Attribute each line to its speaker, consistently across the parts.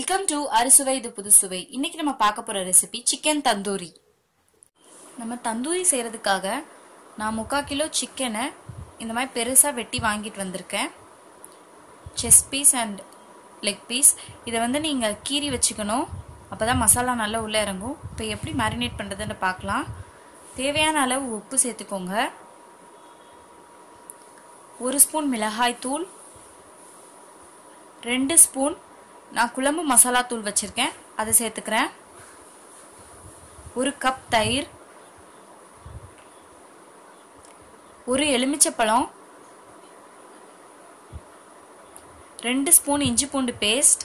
Speaker 1: welcome to அறுசுவை இது புதுசுவை இன்னைக்கு நம்ம பார்க்க போற ரெசிபி சிக்கன் தந்தூரி நம்ம தந்தூரி செய்யறதுக்காக நான் முக்கால் கிலோ சிக்கனை இந்த மாதிரி பெருசாக வெட்டி வாங்கிட்டு வந்திருக்கேன் chest piece and leg piece இதை வந்து நீங்கள் கீறி வச்சுக்கணும் அப்போ தான் மசாலா நல்லா உள்ளே இறங்கும் இப்போ எப்படி மேரினேட் பண்ணுறதுன்னு பார்க்கலாம் தேவையான அளவு உப்பு சேர்த்துக்கோங்க ஒரு ஸ்பூன் மிளகாய் தூள் ரெண்டு ஸ்பூன் நான் குழம்பு மசாலா தூள் வச்சுருக்கேன் அதை சேர்த்துக்கிறேன் ஒரு கப் தயிர் ஒரு எலுமிச்சப்பழம் ரெண்டு ஸ்பூன் இஞ்சி பூண்டு பேஸ்ட்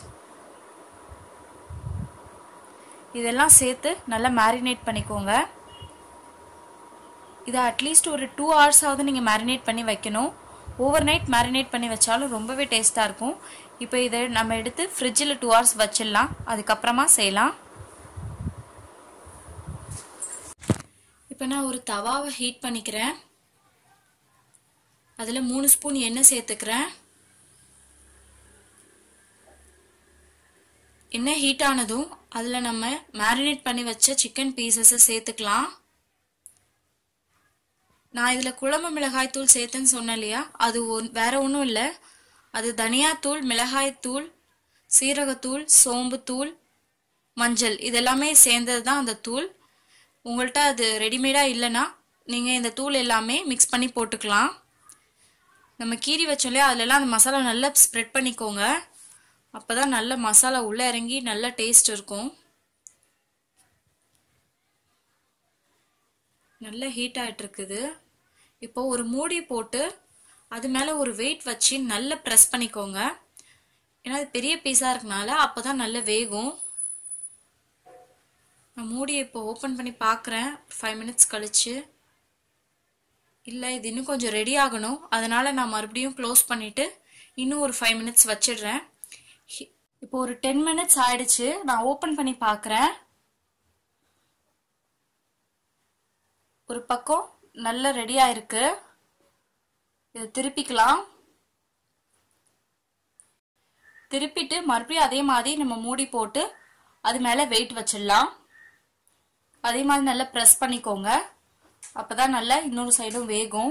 Speaker 1: இதெல்லாம் சேர்த்து நல்லா மேரினேட் பண்ணிக்கோங்க இதை அட்லீஸ்ட் ஒரு டூ ஹவர்ஸாவது நீங்கள் மேரினேட் பண்ணி வைக்கணும் ஓவர் நைட் மேரினேட் பண்ணி வச்சாலும் ரொம்பவே டேஸ்ட்டாக இருக்கும் இப்போ இதை நம்ம எடுத்து ஃப்ரிட்ஜில் டூ ஹவர்ஸ் வச்சிடலாம் அதுக்கப்புறமா செய்யலாம் இப்போ நான் ஒரு தவாவை ஹீட் பண்ணிக்கிறேன் அதில் மூணு ஸ்பூன் எண்ணெய் சேர்த்துக்கிறேன் எண்ணெய் ஹீட் ஆனதும் அதில் நம்ம மேரினேட் பண்ணி வச்ச சிக்கன் பீசஸை சேர்த்துக்கலாம் நான் இதில் குழம்பு மிளகாய் தூள் சேர்த்தேன்னு சொன்னேன் இல்லையா அது ஒன் வேற ஒன்றும் இல்லை அது தனியாத்தூள் மிளகாய்த்தூள் சீரகத்தூள் சோம்புத்தூள் மஞ்சள் இதெல்லாமே சேர்ந்தது தான் அந்த தூள் உங்கள்கிட்ட அது ரெடிமேடாக இல்லைன்னா நீங்கள் இந்த தூள் எல்லாமே மிக்ஸ் பண்ணி போட்டுக்கலாம் நம்ம கீரி வச்சோம் இல்லையா அதிலெல்லாம் அந்த மசாலா நல்லா ஸ்ப்ரெட் பண்ணிக்கோங்க அப்போ தான் நல்ல மசாலா உள்ளே இறங்கி நல்ல டேஸ்ட் இருக்கும் நல்ல ஹீட் ஆகிட்டு இருக்குது இப்போ ஒரு மூடி போட்டு அது மேலே ஒரு வெயிட் வச்சு நல்லா ப்ரெஸ் பண்ணிக்கோங்க ஏன்னா அது பெரிய பீஸாக இருக்கனால அப்போ தான் நல்லா வேகும் நான் மூடியை இப்போ ஓப்பன் பண்ணி பார்க்குறேன் ஃபைவ் மினிட்ஸ் கழிச்சு இல்லை இது இன்னும் கொஞ்சம் ரெடி ஆகணும் அதனால் நான் மறுபடியும் க்ளோஸ் பண்ணிவிட்டு இன்னும் ஒரு ஃபைவ் மினிட்ஸ் வச்சிடுறேன் இப்போ ஒரு டென் மினிட்ஸ் ஆயிடுச்சு நான் ஓப்பன் பண்ணி பார்க்குறேன் ஒரு பக்கம் நல்ல ரெடி ஆயிருக்கு இதை திருப்பிக்கலாம் திருப்பிட்டு மறுபடியும் அதே மாதிரி நம்ம மூடி போட்டு அது மேலே வெயிட் வச்சிடலாம் அதே மாதிரி நல்லா ப்ரெஸ் பண்ணிக்கோங்க அப்பதான் நல்லா இன்னொரு சைடும் வேகும்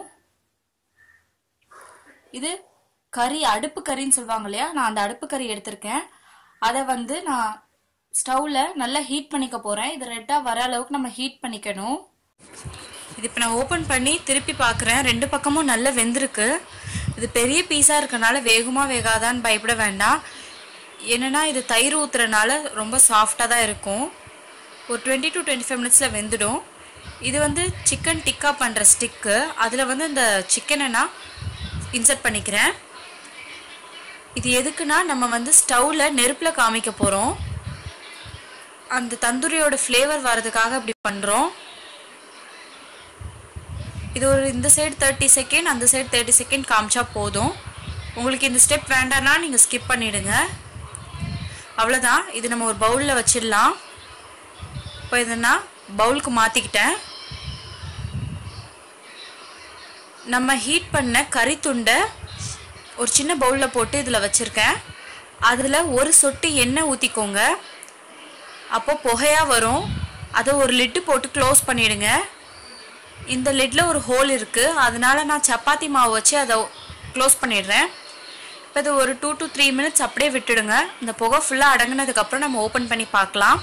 Speaker 1: இது கறி அடுப்பு கறின்னு சொல்லுவாங்க இல்லையா நான் அந்த அடுப்பு கறி எடுத்திருக்கேன் அதை வந்து நான் ஸ்டவ்ல நல்லா ஹீட் பண்ணிக்க போறேன் இது ரெட்டா வர அளவுக்கு நம்ம ஹீட் பண்ணிக்கணும் இது இப்போ நான் ஓப்பன் பண்ணி திருப்பி பார்க்குறேன் ரெண்டு பக்கமும் நல்லா வெந்திருக்கு இது பெரிய பீஸாக இருக்கனால வேகுமா வேகாதான்னு பயப்பட வேண்டாம் என்னென்னா இது தயிர் ஊற்றுறனால ரொம்ப சாஃப்டாக தான் இருக்கும் ஒரு டுவெண்ட்டி டு டுவெண்ட்டி ஃபைவ் மினிட்ஸில் வெந்துடும் இது வந்து சிக்கன் டிக்கா பண்ணுற ஸ்டிக்கு அதில் வந்து இந்த சிக்கனை நான் இன்சர்ட் பண்ணிக்கிறேன் இது எதுக்குன்னா நம்ம வந்து ஸ்டவ்வில் நெருப்பில் காமிக்க போகிறோம் அந்த தந்தூரியோட ஃப்ளேவர் வர்றதுக்காக அப்படி பண்ணுறோம் இது ஒரு இந்த சைடு தேர்ட்டி செகண்ட் அந்த சைடு தேர்ட்டி செகண்ட் காமிச்சா போதும் உங்களுக்கு இந்த ஸ்டெப் வேண்டாம்னா நீங்கள் ஸ்கிப் பண்ணிவிடுங்க அவ்வளோதான் இது நம்ம ஒரு பவுலில் வச்சிடலாம் இப்போ இதை நான் பவுலுக்கு மாற்றிக்கிட்டேன் நம்ம ஹீட் பண்ண கறி துண்டை ஒரு சின்ன பவுலில் போட்டு இதில் வச்சுருக்கேன் அதில் ஒரு சொட்டு எண்ணெய் ஊற்றிக்கோங்க அப்போ புகையாக வரும் அதை ஒரு லிட்டு போட்டு க்ளோஸ் பண்ணிவிடுங்க இந்த லிட்டில் ஒரு ஹோல் இருக்குது அதனால நான் சப்பாத்தி மாவு வச்சு அதை க்ளோஸ் பண்ணிடுறேன் இப்போ இது ஒரு டூ டு த்ரீ மினிட்ஸ் அப்படியே விட்டுடுங்க இந்த புகை ஃபுல்லாக அடங்கினதுக்கப்புறம் நம்ம ஓப்பன் பண்ணி பார்க்கலாம்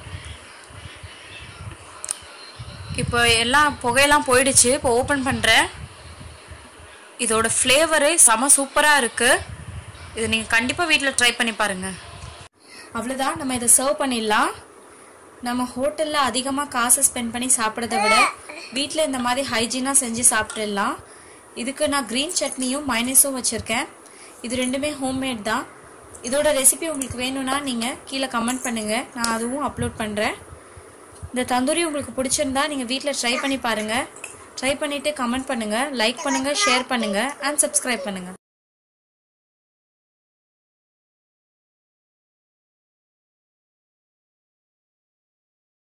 Speaker 1: இப்போ எல்லாம் புகையெல்லாம் போயிடுச்சு இப்போ ஓப்பன் பண்ணுறேன் இதோட ஃப்ளேவரே செம சூப்பராக இருக்குது இது நீங்கள் கண்டிப்பாக வீட்டில் ட்ரை பண்ணி பாருங்கள் அவ்வளோதான் நம்ம இதை சர்வ் பண்ணிடலாம் நம்ம ஹோட்டலில் அதிகமாக காசு ஸ்பெண்ட் பண்ணி சாப்பிட்றத விட வீட்டில் இந்த மாதிரி ஹைஜீனாக செஞ்சு சாப்பிட்டுடலாம் இதுக்கு நான் க்ரீன் சட்னியும் மைனஸும் வச்சுருக்கேன் இது ரெண்டுமே ஹோம்மேட் தான் இதோட ரெசிபி உங்களுக்கு வேணும்னா நீங்கள் கீழே கமெண்ட் பண்ணுங்கள் நான் அதுவும் அப்லோட் பண்ணுறேன் இந்த தந்தூரி உங்களுக்கு பிடிச்சிருந்தா நீங்கள் வீட்டில் ட்ரை பண்ணி பாருங்கள் ட்ரை பண்ணிவிட்டு கமெண்ட் பண்ணுங்கள் லைக் பண்ணுங்கள் ஷேர் பண்ணுங்கள் அண்ட் சப்ஸ்கிரைப் பண்ணுங்கள்